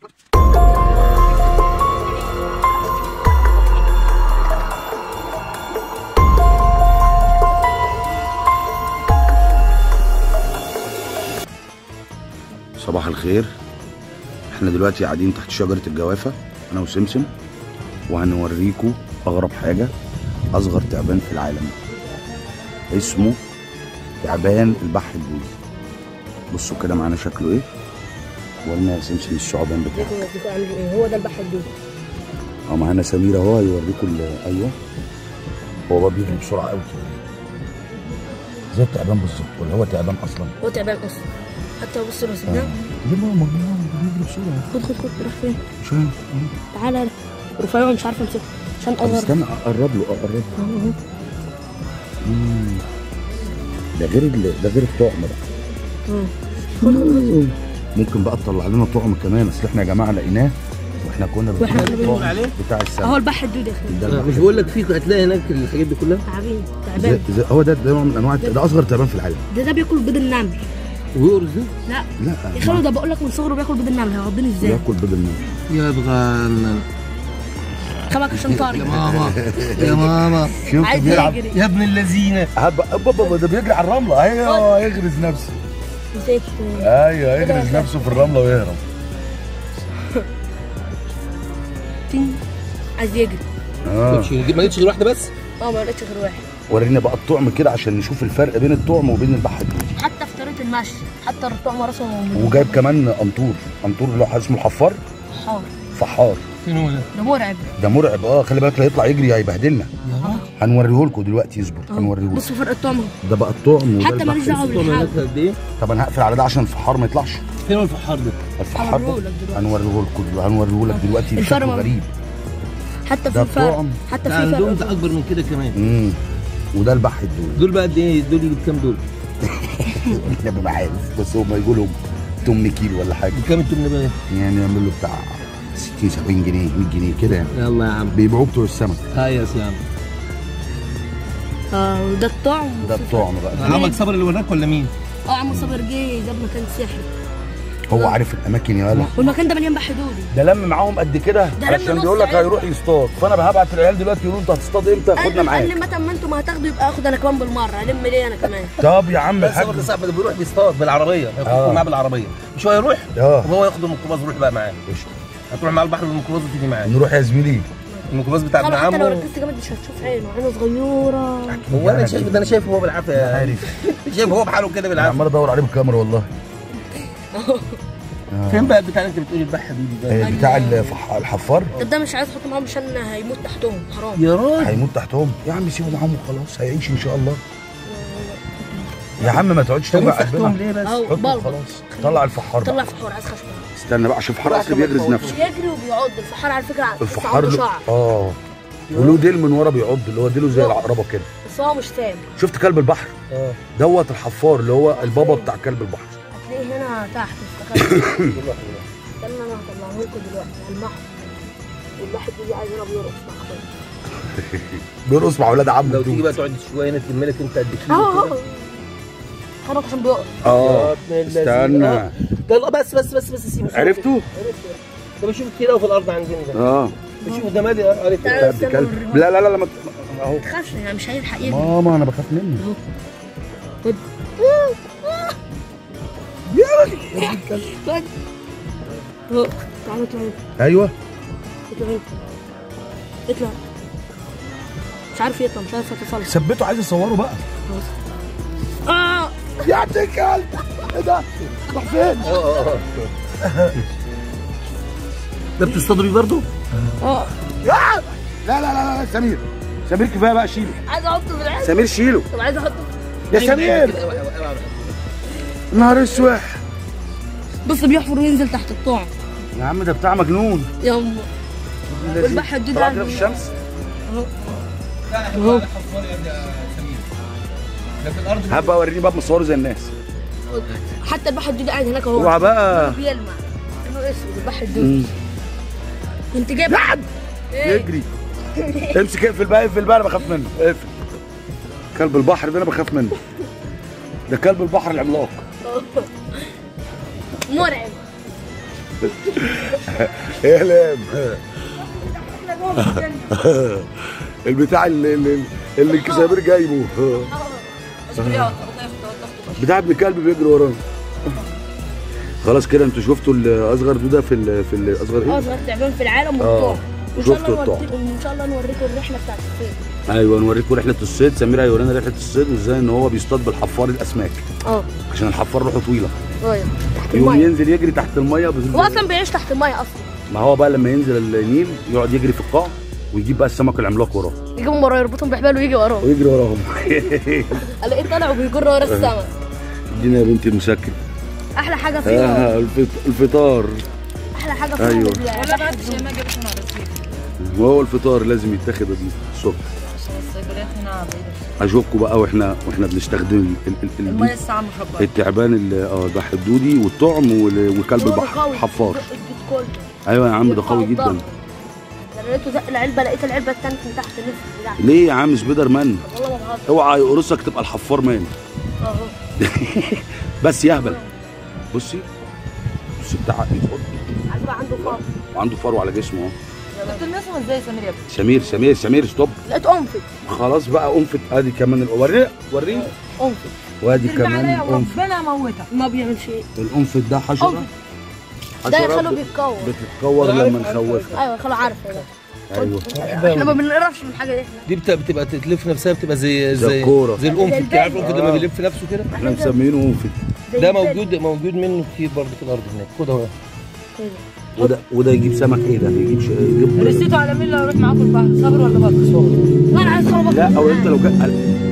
صباح الخير احنا دلوقتي قاعدين تحت شجرة الجوافة انا وسمسم وهنوريكم اغرب حاجة اصغر تعبان في العالم اسمه تعبان البح البوزي بصوا كده معانا شكله ايه ورنا يا سمسم الثعبان بتاعه لكم عامل ايه هو ده البحر الدودي اه معانا سمير اهو هيوريكم ال- ايوه هو بقى بيجري بسرعة قوي كده زي التعبان بالظبط ولا هو تعبان اصلا هو تعبان اصلا حتى بص بس ده ليه ماما ماما بيجري بسرعة خد خد خد راح فين عشان تعالى رفيع مش عارفه امسكه عشان طب اصغر استنى اقرب له اقرب له اهو اهو مم. ده غير ال- ده غير الطعم بقى اهو. خد خد خد ممكن بقى تطلع لنا طعم كمان اصل احنا يا جماعه لقيناه واحنا كنا واحنا بنجيب بنقول الطعم عليه؟ بتاع اهو السمك البحر الدودي يا اخي ده آه، البحر. مش بقول لك فيك هتلاقي هناك الحاجات دي كلها تعبان زي تعبان زي هو ده ده نوع من انواع الت- ده اصغر تعبان في العالم ده ده بياكل بيض النمل ويقرز ده لا لا يا خالو ده بقول لك من صغره بياكل بيض النمل هيربيني ازاي بياكل بيض النمل يا بغال خبك عشان طارق يا ماما يا ماما شوف عايز بيلعب يجري يا ابن الذين هب هب ده بيجري على الرمله ايوه يغرز نفسه نسيت ايوه يغرز نفسه في الرمله ويهرب تين عايز يجري اه ما لقيتش غير واحده بس اه ما لقيتش غير واحد ورينا بقى الطعم كده عشان نشوف الفرق بين الطعم وبين البحر الدودي حتى في طريقه المشي حتى الطعم راسه وجايب كمان قنطور قنطور اللي هو اسمه حفار حار فحار فين هو ده؟ ده مرعب ده مرعب اه خلي بالك لا يطلع يجري هيبهدلنا يا راجل هنوريه لكم دلوقتي اصبر هنوريه لكم بصوا فرق الطعم اهو ده بقى الطعم وده حتى ماليش البحر. دعوه طول بالحاجه هناك قد ايه؟ طب انا هقفل على ده عشان الفحار ما يطلعش فين هو الفحار ده؟ الفحار ده هوريهولك دلوقتي. هنوريه لكم دلوقتي هنوريه لك دلوقتي الفرق بشكل ما- غريب حتى ده في فرق الطعم. حتى لا في عندهم فرق ده اكبر من كده كمان امم وده البح الدول دول بقى قد ايه؟ دول يجوا بكام دول؟ احنا بنبقى عارف بس هم يقولوا لهم 8 كيلو ولا حاجه بكام انتوا بقى؟ يعني يعمل له بتاع 60 70 جنيه 100 جنيه كده يعني يلا يا عم بيبيعوه بتوع السمك هاي يا سلام اه وده الطعم ده الطعم بقى عمك صبر اللي وراك ولا مين؟ اه عم صابر جه جاب مكان سحري هو عارف الاماكن يا ولا والمكان ده مليان بحر دودي ده لم معاهم قد كده ده لم عشان نص بيقول لك عيال. هيروح يصطاد فانا هبعت العيال دلوقتي يقولوا انت هتصطاد امتى خدنا قال لي معاك متى ما انتوا ما هتاخدوا يبقى اخد انا كمان بالمره الم ليه انا كمان طب يا عم بس الحاج صبر ده صعب ده بيروح بيصطاد بالعربيه آه. هياخدكم معاه بالعربيه مش هو يروح اه طب هو ياخد الميكروباص ويروح بقى معاه قشطة. هتروح مع البحر بالميكروباص وتيجي معاه نروح يا زميلي الميكروباص بتاع ابن خلاص حتى لو عمه ركزت جامد مش هتشوف عينه عينه صغيره هو انا شايف ده انا شايف هو بالعافيه عارف شايف هو بحاله كده انا بالعافيه عمال ادور عليه بالكاميرا والله فين بقى البتاع اللي انت بتقولي البح دي ده آه، بتاع الفح- الحفار طب ده مش عايز احطه معاهم عشان هيموت تحتهم حرام يا راجل هيموت تحتهم يا عم سيبه معاهم وخلاص هيعيش ان شاء الله يا عم ما تقعدش طب توجع تحتهم قلبنا ليه بس اهو حطه بلبل خلاص طلع الفحار طلع بقى فحار عايز خشبه استنى بقى عشان الفحار اصلا بيغرز نفسه بيجري وبيعض الفحار على فكره الفحار عنده له شعر اه وله ديل من ورا بيعض اللي هو ديله زي لا. العقربه كده بس هو مش سام شفت كلب البحر اه دوت الحفار اللي هو البابا بتاع كلب البحر هتلاقيه هنا تحت افتكرت استنى انا هطلعه لكم دلوقتي على البحر والواحد بيجي عايز يضرب يرقص مع اخويا بيرقص مع اولاد عمه لو تيجي دول. بقى تقعد شويه هنا تلم لك انت قد كده اهو كده. اهو حرك عشان بيقف اه يا ابن الذين. استنى آه. يلا بس بس بس بس سيبه سيبه. عرفته؟ عرفته ده بشوف كتير قوي في الارض عندنا ده اه بشوف ده مالي اه عرفت تعالى كلب استنى كلب أوريهولك. لا لا لا لا ما- اهو ما تخافش يعني مش هيلحق يجري ماما انا بخاف منه خد خد اهو تعالى اطلع هنا. ايوه اطلع هنا. اطلع مش عارف يطلع مش عارف يتصل ثبته عايز اصوره بقى اه يا كلب ايه ده؟ راح فين؟ اه اه اه ده بتصطادوا بيه برضه؟ اه يا! لا لا لا لا سمير سمير كفايه بقى شيله عايز احطه في العين سمير شيله طب عايز احطه يا سمير نهار اسود بص بيحفر وينزل تحت الطعم يا عم ده بتاع مجنون يلا والبحر الدود طلع كده في الشمس اهو هبقى اوريني بقى مصوره زي الناس حتى البحر الدود قاعد هناك اهو اوعى بقى بيلمع انه اسود البحر الدود انت جايب لعب ايه يجري امسك اقفل بقى اقفل بقى انا بخاف منه اقفل كلب البحر ده انا بخاف منه ده كلب البحر العملاق مرعب يا لام البتاع اللي اللي, اللي الكسابير جايبه بتاع ابن كلب بيجري ورانا خلاص كده انتوا شفتوا الاصغر دوده في ال في الاصغر ايه؟ اصغر تعبان في العالم آه. والطعم وان شاء شفت الله الطعم. نوريكم ان شاء الله نوريكم الرحله بتاعت الصيد ايوه نوريكم رحله الصيد سمير هيورينا رحله الصيد وازاي ان هو بيصطاد بالحفار الاسماك اه عشان الحفار روحه طويله ايوه تحت يوم الميه ينزل يجري تحت الميه بز- هو اصلا بيعيش تحت الميه اصلا ما هو بقى لما ينزل النيل يقعد يجري في القاع ويجيب بقى السمك العملاق وراه يجيبهم وراه يربطهم بحبال ويجي وراهم ويجري وراهم الاقيه طالع وبيجر ورا السمك ادينا يا بنتي المسكن احلى حاجه فيهم آه الفط- الفطار احلى حاجه فيهم أيوة. ال- ولا بعد شيء ما جابت من على الرصيف وهو الفطار لازم يتاخد الصبح عشان الصيدليات هنا بعيدة اشوفكم بقى واحنا واحنا بنستخدم ال- ال- ال- المية الساعة مشبرة التعبان اللي اه ده الدودي والطعم وال- وكلب هو ده البحر قوي. حفار الجد كله ايوه يا عم ده قوي يرفع جدا الضغط. انا لقيته زق العلبه لقيت العلبه التانية من تحت نفسي بتاعتي ليه يا عم سبيدر مان والله ما بهزر اوعى يقرصك تبقى الحفار مان اه بس يهبل بصي بصي بتاع عايز بقى عنده فار وعنده فرو على جسمه اهو كنت الناس ازاي سمير يا ابني سمير سمير سمير ستوب لقيت انفت خلاص بقى انفت ادي كمان ال- وريه وريه انفت وادي كمان انفت ربنا موتها ما بيعملش ايه الانفت ده حشره أنفت. ده حشرة يخلوه بت- بيتكور بتتكور لما نخوفها ايوه خلوه عارف ده ايوه احنا ما بنقرفش من حاجه دي احنا دي بت- بتبقى تلف نفسها بتبقى زي زي زي الكورة. زي الانف زي انت عارف البلي. الانف لما بيلف نفسه كده احنا مسمينه انفت زي ده البلي. موجود موجود منه كتير برضه في الارض هناك خد اهو كده. وده وده يجيب سمك ايه ده يجيب ش... يجيب رسيته على مين لو اروح معاكم البحر صبر ولا بطل لا انا عايز صعوبه لا او انت لو جا...